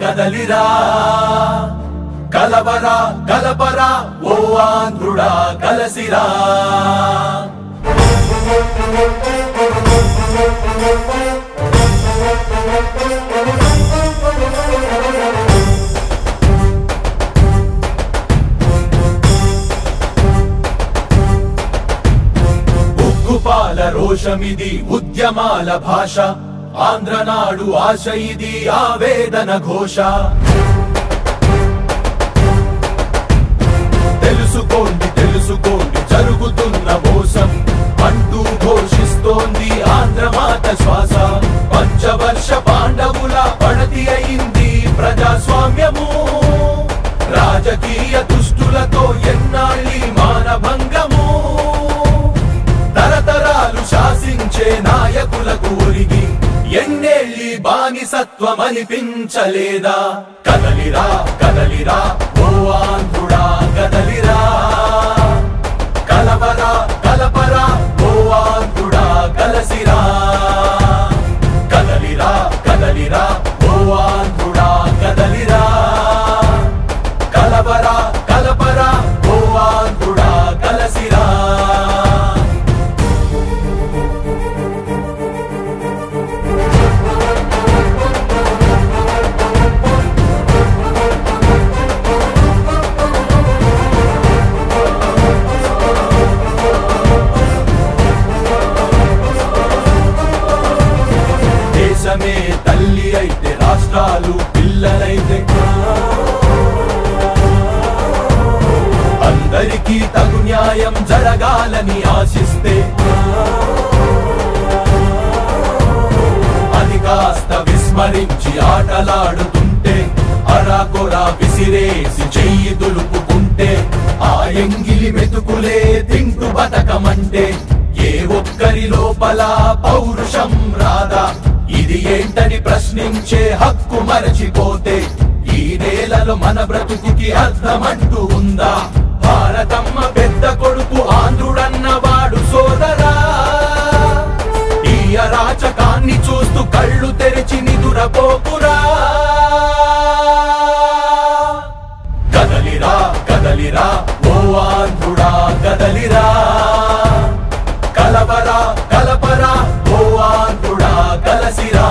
కదలిరా కలవరా కలపరా ఓ ఆంధ్రుడా కలసిరా ఉగ్గుపాల రోషమిది ఉద్యమాల భాష ఆంధ్రనాడు ఆశ ఇది ఆవేదన ఘోష తెలుసుకోండి తెలుసుకోండి జరుగుతున్న మోసం అంటూ ఘోషిస్తోంది ఆంధ్రమాత శ్వాస పంచవర్ష పాండవుల పడతి అయింది ప్రజాస్వామ్యము రాజకీయ దుష్టులతో ఎన్నాళ్ళి మానభంగము తరతరాలు శాసించే నాయకులకు ఒరిగి ఎన్నేళ్ళి బానిసత్వం అనిపించలేదా కదలిరా కదలిరా ఓ ఆంధ్రుడా కదలిరా కలవరా కలపరా ఓ ఆంధ్రుడా కలసిరా కదలిరా కదలిరా ఓ ఆంధ్రుడా కదలిరా కలవరా కలపరా ఓ ఆంధ్రుడా కలసిరా దేశమే తల్లి అయితే రాష్ట్రాలు పిల్లలైతే అందరికీ తగు న్యాయం జరగాలని ఆశిస్తే అది కాస్త విస్మరించి ఆటలాడుతుంటే అరాకొరా విసిరేసి చెయ్యి దులుపుకుంటే ఆ ఎంగిలి మెతుకులే తింటూ బతకమంటే ఏ ఒక్కరి లోపల పౌరుషం రాదా ఇది ఏంటని ప్రశ్నించే హక్కు మరచిపోతే ఈ నేలలో మన బ్రతుకుకి అర్థమంటూ ఉందా భారతమ్మ పెద్ద కొడుకు ఆంధ్రుడన్న వాడు సోదరా ఈ అరాచకాన్ని చూస్తూ కళ్ళు తెరిచి నిదురపోకురా కదలిరా కదలిరా ఓ ఆంధ్రుడా కదలిరా కలవరా కలపరా ఓ ఆంధ్రుడా కలసిరా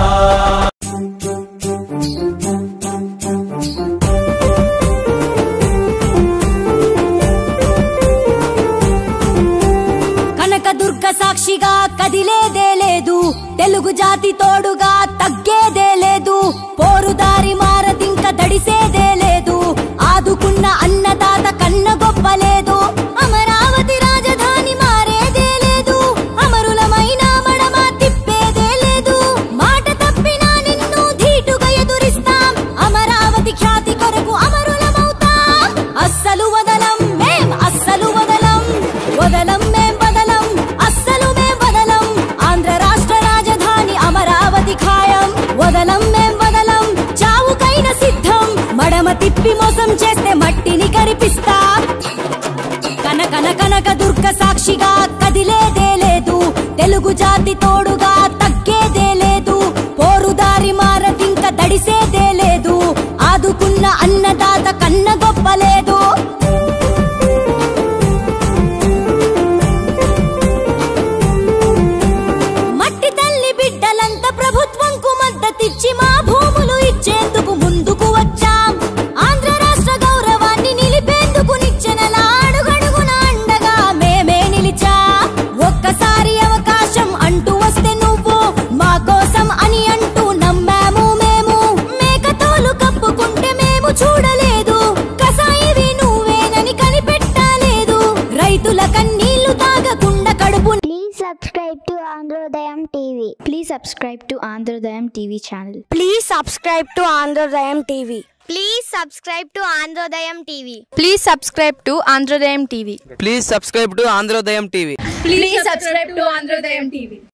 కనకదుర్గ సాక్షిగా కదిలేదే లేదు తెలుగు జాతి తోడుగా తగ్గేదే లేదు పోరుదారి మారదింక దడిసేదే లేదు ఆదుకున్న అన్నదాత కన్న గొప్పలేదు అమరావతి రాజధాని మారేదే లేదు అమరులమైన మడమ తిప్పేదే లేదు మాట తప్పినా నిన్ను ధీటుగా ఎదురిస్తాం అమరావతి ఖ్యాతి కొరకు అమరులమవుతాం అస్సలు వదలం మేం అస్సలు వదలం వదలం మేం వదలం అస్సలు మేం వదలం ఆంధ్ర రాష్ట్ర రాజధాని అమరావతి ఖాయం వదలం మేం వదలం చావుకైన సిద్ధం మడమ తిప్పి మోసం చేస్తే మట్టిని కరిపిస్తా కన కన కనక దుర్గ సాక్షిగా కదిలేదే లేదు తెలుగు జాతి తోడుగా తగ్గేదే లేదు పోరుదారి మారదింక దడిసేదే లేదు ఆదుకున్న అన్నదాత కన్న గొప్పలేదు మట్టి తల్లి బిడ్డలంతా ప్రభుత్వంకు మద్దతిచ్చి మా భూములు ఇచ్చేందుకు ముందుకు వచ్చాం ఆంధ్ర రాష్ట్ర గౌరవాన్ని నిలిపేందుకు నిచ్చెనలా అడుగడుగున అండగా మేమే నిలిచా ఒక్కసారి అవకాశం అంటూ వస్తే నువ్వు మా కోసం అని అంటూ నమ్మాము మేము మేకతోలు కప్పుకుంటే మేము చూడలేదు కసాయివి నువ్వేనని కనిపెట్టలేదు రైతుల కన్నీళ్లు తాగకుండా కడుపు Please subscribe to Androdayam TV. Please subscribe to Androdayam TV channel. Please subscribe to Andhrodayam TV Please subscribe to Androdayam TV. Please subscribe to Androdayam TV. Please subscribe to Androdayam TV. Please subscribe to Androdayam TV.